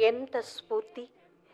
ఎంత స్ఫూర్తి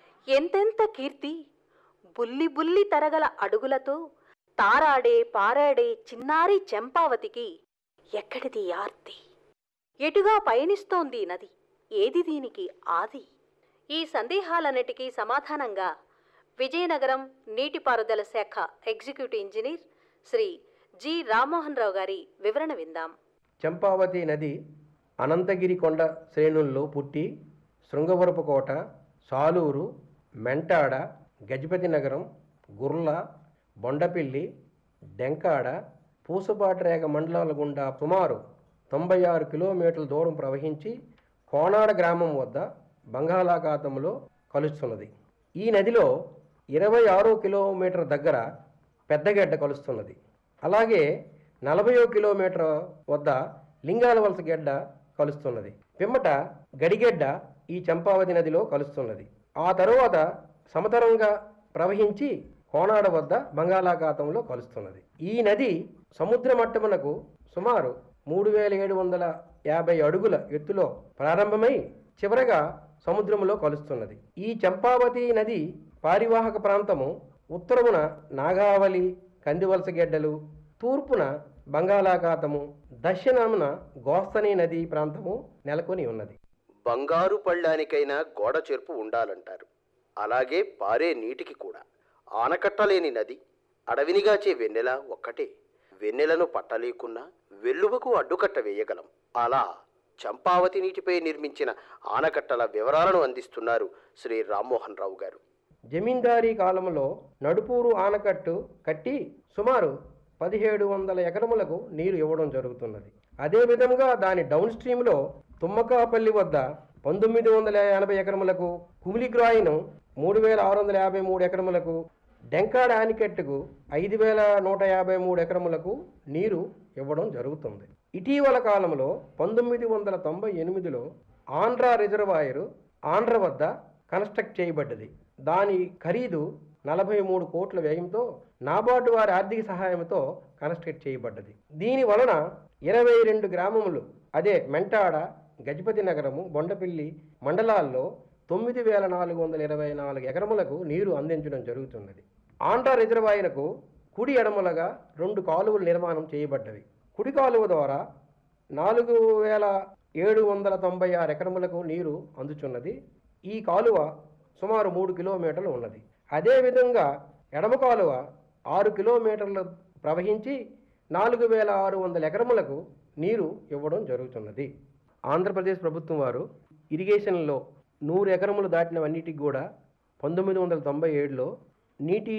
ఎంతెంత కీర్తి బుల్లి బుల్లి తరగల అడుగులతో తారాడే పారాడే చిన్నారి చెంపావతికి ఎక్కడిది ఆర్తి ఎటుగా పయనిస్తోంది ఈ నది ఏది దీనికి ఆది ఈ సందేహాలన్నిటికీ సమాధానంగా విజయనగరం నీటిపారుదల శాఖ executive engineer Shri G Rammohan Rao garu వివరణ విందాం చంపావతి నది అనంతగిరి కొండ శ్రేణుల్లో పుట్టి శృంగవరపు కోట సాలూరు మెంటాడ గజపతి నగరం గుర్ల బొండపిల్లి డెంకాడ పూసపాటిరేగ మండలాల గుండా సుమారు తొంభై ఆరు కిలోమీటర్ల దూరం ప్రవహించి కోనాడ గ్రామం వద్ద బంగాళాఖాతంలో కలుస్తున్నది ఈ నదిలో ఇరవై ఆరో కిలోమీటర్ దగ్గర పెద్దగడ్డ కలుస్తున్నది అలాగే నలభయో కిలోమీటర్ వద్ద లింగాల వలస గడ్డ కలుస్తున్నది పిమ్మట గడిగెడ్డ ఈ చంపావతి నదిలో కలుస్తున్నది ఆ తరువాత సమతరంగా ప్రవహించి కోనాడ వద్ద బంగాళాఖాతంలో కలుస్తున్నది ఈ నది సముద్ర మట్టమునకు సుమారు మూడు వేల ఏడు వందల యాభై అడుగుల ఎత్తులో ప్రారంభమై చివరగా సముద్రములో కలుస్తున్నది ఈ చంపావతి నది పారివాహక ప్రాంతము ఉత్తరమున నాగావళి కందివలస గెడ్డలు తూర్పున బంగాళాఖాతము దక్షిణమున గోస్తని నది ప్రాంతము నెలకొని ఉన్నది బంగారు పళ్ళానికైనా గోడ చెరుపు ఉండాలంటారు అలాగే పారే నీటికి కూడా ఆనకట్టలేని నది అడవినిగాచే వెన్నెల ఒక్కటే వెన్నెలను పట్టలేకున్నా వెల్లువకు అడ్డుకట్ట వేయగలం అలా చంపావతి నీటిపై నిర్మించిన ఆనకట్టల వివరాలను అందిస్తున్నారు శ్రీ రామ్మోహన్ రావు గారు జమీందారీ కాలంలో నడుపూరు ఆనకట్టు కట్టి సుమారు పదిహేడు వందల ఎకరములకు నీరు ఇవ్వడం జరుగుతున్నది అదేవిధంగా దాని డౌన్ స్ట్రీమ్లో తుమ్మకాపల్లి వద్ద పంతొమ్మిది వందల ఎనభై ఎకరములకు కుమిలిగ్రాయిను మూడు వేల ఆరు వందల యాభై మూడు ఎకరములకు డెంకాడ ఆనికట్టుకు ఐదు వేల నూట యాభై మూడు ఎకరములకు నీరు ఇవ్వడం జరుగుతుంది ఇటీవల కాలంలో పంతొమ్మిది వందల తొంభై ఎనిమిదిలో ఆంధ్ర రిజర్వాయరు ఆంధ్ర వద్ద కన్స్ట్రక్ట్ చేయబడ్డది దాని ఖరీదు నలభై మూడు కోట్ల వ్యయంతో నాబార్డు వారి ఆర్థిక సహాయంతో కన్స్ట్రక్ట్ చేయబడ్డది దీని వలన ఇరవై రెండు గ్రామములు అదే మెంటాడ గజపతి నగరము బొండపిల్లి మండలాల్లో తొమ్మిది వేల నాలుగు వందల ఇరవై నాలుగు ఎకరములకు నీరు అందించడం జరుగుతున్నది ఆంధ్ర రిజర్వాయర్కు కుడి ఎడమలుగా రెండు కాలువలు నిర్మాణం చేయబడ్డవి కుడి కాలువ ద్వారా నాలుగు వేల ఏడు వందల తొంభై ఆరు ఎకరములకు నీరు అందుచున్నది ఈ కాలువ సుమారు మూడు కిలోమీటర్లు ఉన్నది అదేవిధంగా ఎడమ కాలువ ఆరు కిలోమీటర్లు ప్రవహించి నాలుగు వేల ఆరు వందల ఎకరములకు నీరు ఇవ్వడం జరుగుతున్నది ఆంధ్రప్రదేశ్ ప్రభుత్వం వారు ఇరిగేషన్లో నూరు ఎకరములు దాటినవన్నిటికి కూడా పంతొమ్మిది వందల తొంభై ఏడులో నీటి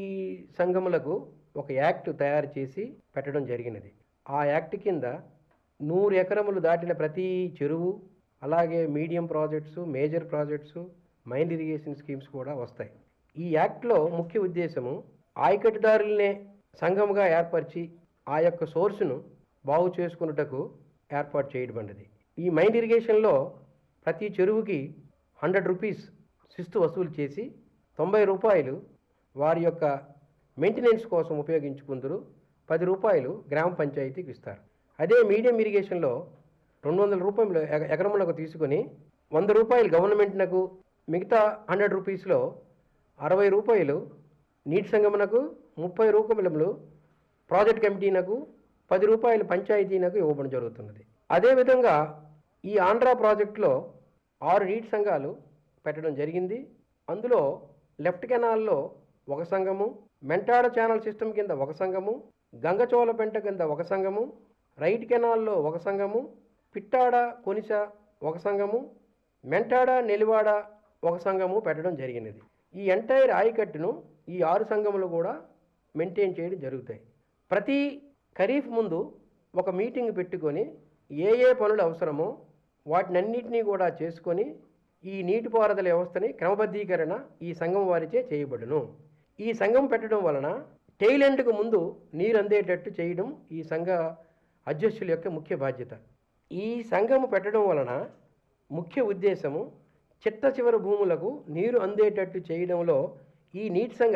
సంఘములకు ఒక యాక్ట్ తయారు చేసి పెట్టడం జరిగినది ఆ యాక్ట్ కింద నూరు ఎకరములు దాటిన ప్రతి చెరువు అలాగే medium projects major projects minor irrigation schemes కూడా వస్తాయి ఈ యాక్ట్లో ముఖ్య ఉద్దేశము ఆయకట్టుదారులనే సంఘముగా ఏర్పరిచి ఆ యొక్క సోర్సును బాగు చేసుకున్నటకు ఏర్పాటు చేయబడినది ఈ మైండ్ ఇరిగేషన్లో ప్రతి చెరువుకి హండ్రెడ్ రూపీస్ శిస్తు వసూలు చేసి తొంభై రూపాయలు వారి యొక్క మెయింటెనెన్స్ కోసం ఉపయోగించుకుందరు పది రూపాయలు గ్రామ పంచాయతీకి ఇస్తారు అదే మీడియం ఇరిగేషన్లో రెండు వందల రూపాయలు ఎక- ఎకరములకు తీసుకొని వంద రూపాయలు గవర్నమెంట్నకు మిగతా హండ్రెడ్ రూపీస్లో అరవై రూపాయలు నీటి సంగమనకు ముప్పై రూపాయలు ప్రాజెక్ట్ కమిటీనకు పది రూపాయలు పంచాయతీనకు ఇవ్వడం జరుగుతున్నది అదేవిధంగా ఈ ఆంధ్ర ప్రాజెక్టులో ఆరు నీటి సంఘాలు పెట్టడం జరిగింది అందులో లెఫ్ట్ కెనాల్లో ఒక సంఘము మెంటాడ ఛానల్ సిస్టమ్ కింద ఒక సంఘము గంగచోలపెంట కింద ఒక సంఘము రైట్ కెనాల్లో ఒక సంఘము పిట్టాడ కొనిస ఒక సంఘము మెంటాడ నెలివాడ ఒక సంఘము పెట్టడం జరిగినది ఈ ఎంటైర్ ఆయకట్టును ఈ ఆరు సంఘములు కూడా మెయింటైన్ చేయడం జరుగుతాయి ప్రతి ఖరీఫ్ ముందు ఒక మీటింగ్ పెట్టుకొని ఏ ఏ పనులు అవసరమో వాటినన్నిటినీ కూడా చేసుకొని ఈ నీటిపారుదల వ్యవస్థని క్రమబద్ధీకరణ ఈ సంఘం వారిచే చేయబడును ఈ సంఘం పెట్టడం వలన టెయిల్ ఎండ్కు ముందు నీరు అందేటట్టు చేయడం ఈ సంఘ అధ్యక్షుల యొక్క ముఖ్య బాధ్యత ఈ సంఘము పెట్టడం వలన ముఖ్య ఉద్దేశము చిట్ట చివరి భూములకు నీరు అందేటట్టు చేయడంలో ఈ నీటి సంఘ